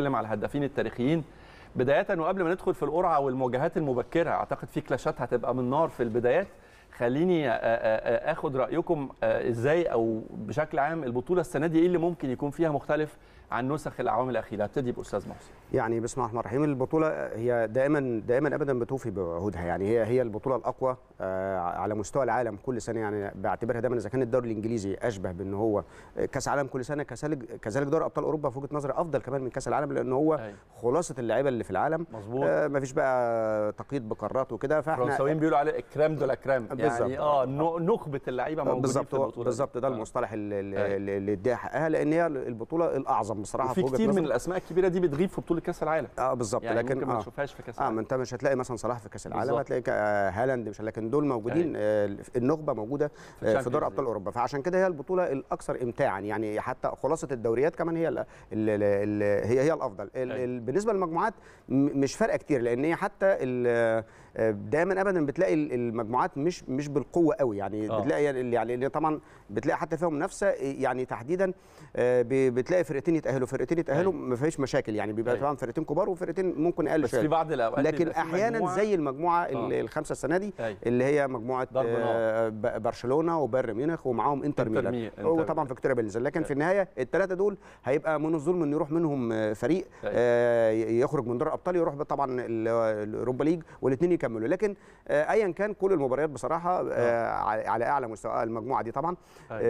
نتكلم على الهدافين التاريخيين بدايه وقبل ما ندخل في القرعه والمواجهات المبكره اعتقد في كلاشات هتبقى من نار في البدايات خليني آه، آه، آه، اخد رايكم آه، ازاي او بشكل عام البطوله السنه دي ايه اللي ممكن يكون فيها مختلف عن نسخ الاعوام الاخيره ابتدي باستاذ محسن يعني بسم الله الرحمن الرحيم البطوله هي دائما دائما ابدا بتوفي بعهودها يعني هي هي البطوله الاقوى آه، على مستوى العالم كل سنه يعني بعتبرها دايما اذا كان الدوري الانجليزي اشبه بان هو كاس عالم كل سنه كذلك كذلك دوري ابطال اوروبا في وجهه نظري افضل كمان من كاس العالم لان هو أيوة. خلاصه اللعيبه اللي في العالم مظبوط آه مفيش بقى تقييد بقارات وكده فاحنا الفرنساويين بيقولوا عليه الكريم دو لا كريم بالظبط. يعني اه ن- نخبه اللعيبه موجودين بالظبط في هو- البطوله بالظبط ده آه. المصطلح اللي, أيوة. اللي اللي اديها حقها لان هي البطوله الاعظم بصراحه وفي وجهة كتير من نظري. الاسماء الكبيره دي بتغيب في بطوله كاس العالم اه بالظبط يعني لكن ممكن ما آه. نشوفهاش في كاس اه العالم ما انت مش هتلاقي مثلا صلاح في كاس العالم بالظبط. هتلاقي آه، هالاند مش لكن دول موجودين آه النخبه موجوده آه في Champions دوري League. ابطال اوروبا فعشان كده هي البطوله الاكثر امتاعا يعني حتى خلاصه الدوريات كمان هي ال ال ال هي هي الافضل ال أيوة. ال بالنسبه للمجموعات م- مش فارقه كتير لان هي حتى ال- آه، دايما ابدا بتلاقي ال- المجموعات مش مش بالقوه قوي يعني آه. بتلاقي يعني يعني طبعا بتلاقي حتى فيها منافسه يعني تحديدا آه، ب- بتلاقي فرقتين يتاهلوا فرقتين يتاهلوا أيوة. ما فيش مشاكل يعني بيبقى أيوة. طبعا فرقتين كبار وفرقتين ممكن اقل بس شويه في بعض الاوقات لكن بيبقى في احيانا مجموعة- زي المجموعه ال- آه. الخمسه السنه دي أيوة. اللي هي مجموعه ضرب نار. آه، ب- برشلونه وبايرن ميونخ ومعاهم انتر إنتر ميلان مي- إنتر وطبعا فيكتوريا بيلزن لكن في النهايه الثلاثه دول هيبقى من الظلم ان يروح منهم آه، فريق أيوة. آه، يخرج من دور الابطال يروح طبعا ال- الاوروبا ليج والاثنين يكملوا لكن آه، ايا كان كل المباريات بصراحه آه، على على اعلى مستوى المجموعه دي طبعا أيوة.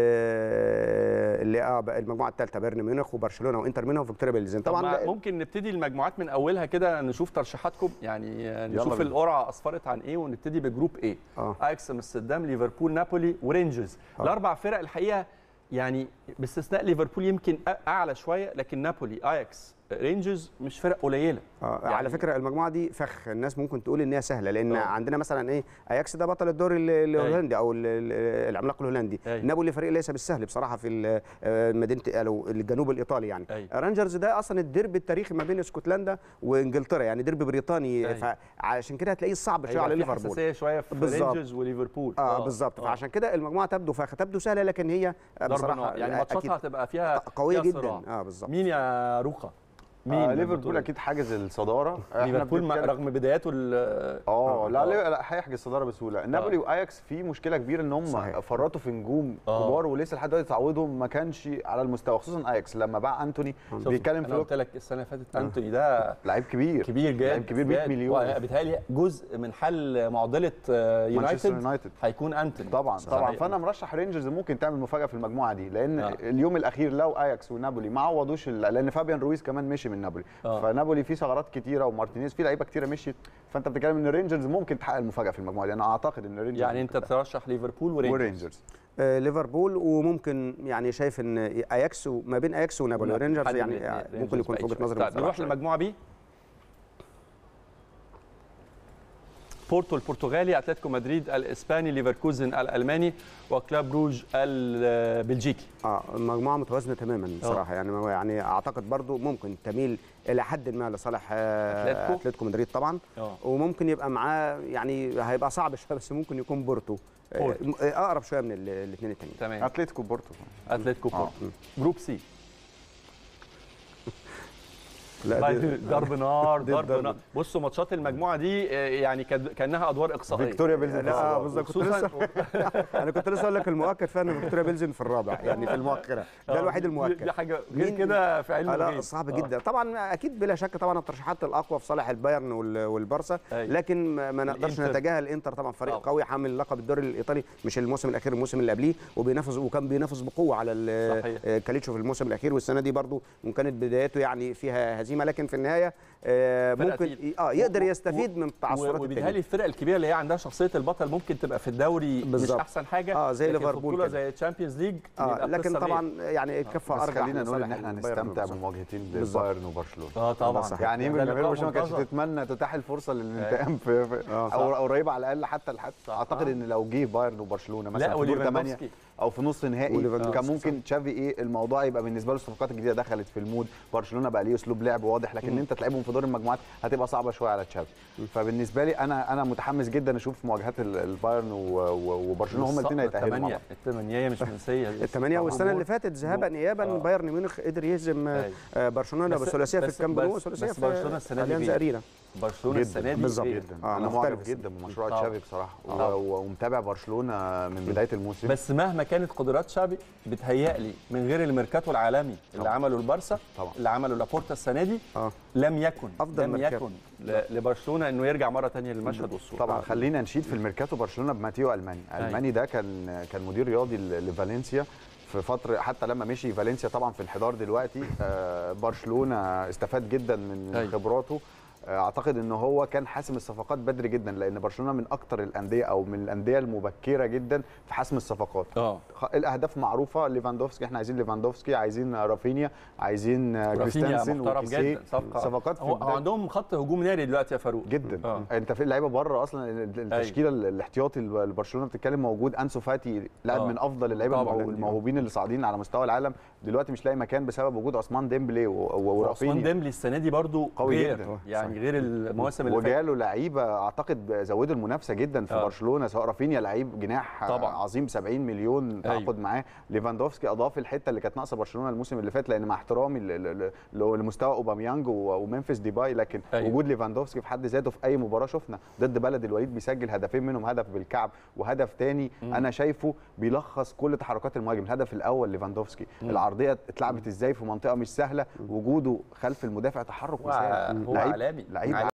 آه، اللي اه بقى المجموعه الثالثه بايرن ميونخ وبرشلونه وانتر ميلان وفيكتوريا بيلزن طبعا طبعا ممكن نبتدي المجموعات من اولها كده نشوف ترشيحاتكم يعني آه، يلا نشوف بينا. القرعه اسفرت عن ايه ونبتدي بجروب ايه اه اياكس امستردام ليفربول نابولي ورينجرز آه. الاربع فرق الحقيقه يعني باستثناء ليفربول يمكن أ- اعلى شويه لكن نابولي اياكس رينجرز مش فرق قليله آه يعني- على فكره المجموعه دي فخ الناس ممكن تقول ان هي سهله لان آه. عندنا مثلا ايه اياكس ده بطل الدوري ال- الهولندي او ال- ال- العملاق الهولندي أيوة. نابولي فريق ليس بالسهل بصراحه في ال- آه، مدينه او الجنوب الايطالي يعني أيوة. رانجرز ده اصلا الديربي التاريخي ما بين اسكتلندا وانجلترا يعني ديربي بريطاني أيوة. فعشان كده هتلاقيه صعب شويه على هيبقى في ليفربول حساسيه شويه في بالظبط. رينجرز وليفربول اه بالظبط فعشان كده المجموعه تبدو فخ تبدو سهله لكن هي آه، ضرب بصراحه نار. يعني أكيد ماتشاتها هتبقى فيها قويه فيها جدا صراع. اه بالظبط مين يا روخا مين آه من ليفربول البطولة؟ اكيد حاجز الصداره إحنا ليفربول ما- بنتكلم- رغم بداياته ال- اه لا آه. لا لا هيحجز الصداره بسهوله نابولي واياكس في مشكله كبيره ان هم صحيح. فرطوا في نجوم آه. كبار ولسه لحد دلوقتي تعويضهم ما كانش على المستوى خصوصا اياكس لما باع انتوني شوف، بيتكلم انا في قلت لك السنه اللي فاتت انتوني ده لعيب كبير كبير جدا لعيب كبير 100 مليون بيتهيألي جزء من حل معضله آه، مانشستر يونايتد يونايتد هيكون انتوني طبعا صحيح. طبعا فانا مرشح رينجرز ممكن تعمل مفاجاه في المجموعه دي لان آه. آه. اليوم الاخير لو اياكس ونابولي ما عوضوش ال- لان فابيان رويز كمان مشي من نابولي آه. آه. فنابولي فيه ثغرات كتيره ومارتينيز فيه لعيبه كتيره مشيت فانت بتتكلم ان رينجرز ممكن تحقق المفاجاه في المجموعه دي انا اعتقد ان رينجرز يعني انت ممكن ترشح ليفربول ورينجرز ورينجرز آه، ليفربول وممكن يعني شايف ان اياكس و- ما بين اياكس ونابولي ونابولي. رينجرز حد من يعني الاتنين. آه، ممكن رينجرز يكون في بعيد وجهه شوية. نظري طيب مختلفة نروح شوية. للمجموعه بي بورتو البرتغالي اتلتيكو مدريد الاسباني ليفركوزن الالماني وكلاب روج البلجيكي اه المجموعه متوازنه تماما بصراحه يعني ما- يعني اعتقد برضو ممكن تميل الى حد ما لصالح آه، أتلتيكو. اتلتيكو مدريد طبعا اه وممكن يبقى معاه يعني هيبقى صعب شويه بس ممكن يكون بورتو آه، بورتو. م- آه، اقرب شويه من الاثنين التانيين تمام اتلتيكو بورتو اتلتيكو آه. بورتو جروب سي لا دي- ضرب نار دي ضرب الضرب. نار بصوا ماتشات المجموعه دي آه، يعني كان- كانها ادوار اقصائيه فيكتوريا بيلزن لا آه، آه، بالظبط كنت وخصوصاً- لسه انا كنت لسه اقول لك المؤكد فعلا ان فيكتوريا بيلزن في الرابع يعني في المؤخره ده آه، الوحيد دي- المؤكد دي حاجه غير مين- كده في علم آه لا الغيب صعب آه. جدا طبعا اكيد بلا شك طبعا الترشيحات الاقوى في صالح البايرن وال- والبارسا أيوة. لكن ما ما نقدرش الإنتر. نتجاهل الانتر طبعا فريق طبعا. قوي حامل لقب الدوري الايطالي مش الموسم الاخير الموسم اللي قبليه وبينافس وكان بينافس بقوه على ال- صحيح. آه، كاليتشو في الموسم الاخير والسنه دي برضو وكانت بدايته يعني فيها هزيمه لكن في النهايه آه، فرقة ممكن تقيل. اه يقدر و- و- يستفيد من التعثرات وبيتهيألي التانية الفرق الكبيره اللي هي عندها شخصيه البطل ممكن تبقى في الدوري بالظبط. مش احسن حاجه آه، زي لكن في ليفربول بطوله كده. زي الشامبيونز ليج اه بيبقى لكن قصة طبعا يعني الكفه بس ارجح خلينا نقول لصالح ان احنا البايرن هنستمتع والبارسا. بمواجهتين بالظبط. بايرن وبرشلونه اه طبعا صحيح. يعني يمكن ده جماهير لقاء برشلونه ما كانتش منتظر. تتمنى تتاح الفرصه للانتقام في, في آه، او قريبه على الاقل حتى لحد صح. اعتقد ان لو جه بايرن وبرشلونه مثلا لا في دور 8 وليفاندوفسكي او في نص نهائي وليفاندوفسكي كان ممكن تشافي ايه الموضوع يبقى بالنسبه له الصفقات الجديده دخلت في المود برشلونه بقى ليه اسلوب لعب واضح لكن انت تلعبهم في دور المجموعات هتبقى صعبه شويه على تشافي فبالنسبه لي انا انا متحمس جدا اشوف مواجهات ال- البايرن و- و- وبرشلونه هم الاثنين هيتاهلوا مع الثمانية بعض الثمانية مش منسية الثمانية والسنة اللي فاتت ذهابا إيابا آه. بايرن ميونخ قدر يهزم آه، أيوة. آه، برشلونة بس- بثلاثية في بس- الكامب نو بس- وثلاثية بس برشلونة السنة دي اليانز غير. أرينا برشلونة السنة دي بالظبط. غير. جدا آه، انا مختلف معجب جدا بمشروع طبعا. تشافي بصراحه و- طبعا. و- ومتابع برشلونه من بدايه الموسم بس مهما كانت قدرات شابي بتهيألي من غير الميركاتو العالمي اللي طبعا. عمله البارسا طبعا. اللي عمله لابورتا السنه دي اه لم يكن أفضل لم ميركاتو. يكن ل- لبرشلونه انه يرجع مره ثانيه للمشهد والصوره طبعا خلينا نشيد في الميركاتو برشلونه بماتيو الماني أيوة. الماني ده كان كان مدير رياضي ل- لفالنسيا في فتره حتى لما مشي فالنسيا طبعا في الحضار دلوقتي آه، برشلونه استفاد جدا من أيوة. خبراته آه، اعتقد ان هو كان حاسم الصفقات بدري جدا لان برشلونه من اكتر الانديه او من الانديه المبكره جدا في حسم الصفقات اه خ- الاهداف معروفه ليفاندوفسكي احنا عايزين ليفاندوفسكي عايزين رافينيا عايزين آه، رافينيا كريستنسن محترم وكيسيه جدا صفقه صفقات في هو, هو بداية- عندهم خط هجوم ناري دلوقتي يا فاروق جدا آه. انت في لعيبه بره اصلا ال- التشكيله أيوه. الاحتياطي اللي برشلونه بتتكلم موجود انسو فاتي لاعب آه. من افضل اللعيبه طبعاً. الموهو- الموهوبين اللي صاعدين على مستوى العالم دلوقتي مش لاقي مكان بسبب وجود عثمان ديمبلي و- و- وعثمان ورافينيا ديمبلي السنه دي برضو قوي غير جدا. يعني صحيح. غير المواسم اللي فاتت وجاله لعيبه اعتقد زودوا المنافسه جدا في آه. برشلونه سواء رافينيا لعيب جناح طبعاً. عظيم 70 مليون تعاقد أيوه. معاه ليفاندوفسكي اضاف الحته اللي كانت ناقصه برشلونه الموسم اللي فات لان مع احترامي ل- ل- ل- لمستوى اوباميانج و- وممفيس ديباي لكن أيوه. وجود ليفاندوفسكي في حد ذاته في اي مباراه شفنا ضد بلد الوليد بيسجل هدفين منهم هدف بالكعب وهدف تاني انا شايفه بيلخص كل تحركات المهاجم الهدف الاول ليفاندوفسكي العرضيه اتلعبت ازاي في منطقه مش سهله وجوده خلف المدافع تحرك هو وسام هو لعيب- عالمي لعيب